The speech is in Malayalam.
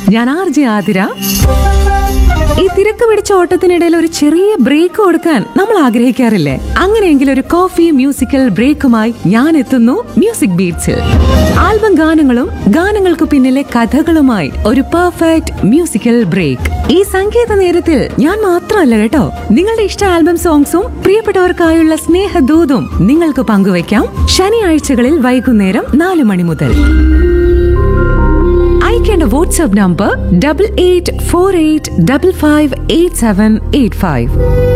ഞാൻ ആർ ജെ ആതിര ഈ തിരക്ക് പിടിച്ച ഓട്ടത്തിനിടയിൽ ഒരു ചെറിയ ബ്രേക്ക് കൊടുക്കാൻ നമ്മൾ ആഗ്രഹിക്കാറില്ലേ അങ്ങനെയെങ്കിൽ ഒരു കോഫി മ്യൂസിക്കൽ ബ്രേക്കുമായി ഞാൻ എത്തുന്നു മ്യൂസിക് ബീറ്റ്സിൽ ആൽബം ഗാനങ്ങളും ഗാനങ്ങൾക്ക് പിന്നിലെ കഥകളുമായി ഒരു പെർഫെക്റ്റ് മ്യൂസിക്കൽ ബ്രേക്ക് ഈ സംഗീത നേരത്തിൽ ഞാൻ മാത്രമല്ല കേട്ടോ നിങ്ങളുടെ ഇഷ്ട ആൽബം സോങ്സും പ്രിയപ്പെട്ടവർക്കായുള്ള സ്നേഹദൂതും നിങ്ങൾക്ക് പങ്കുവയ്ക്കാം ശനിയാഴ്ചകളിൽ വൈകുന്നേരം നാല് മണി മുതൽ അയക്കേണ്ട WhatsApp number double eight four eight double five eight seven eight five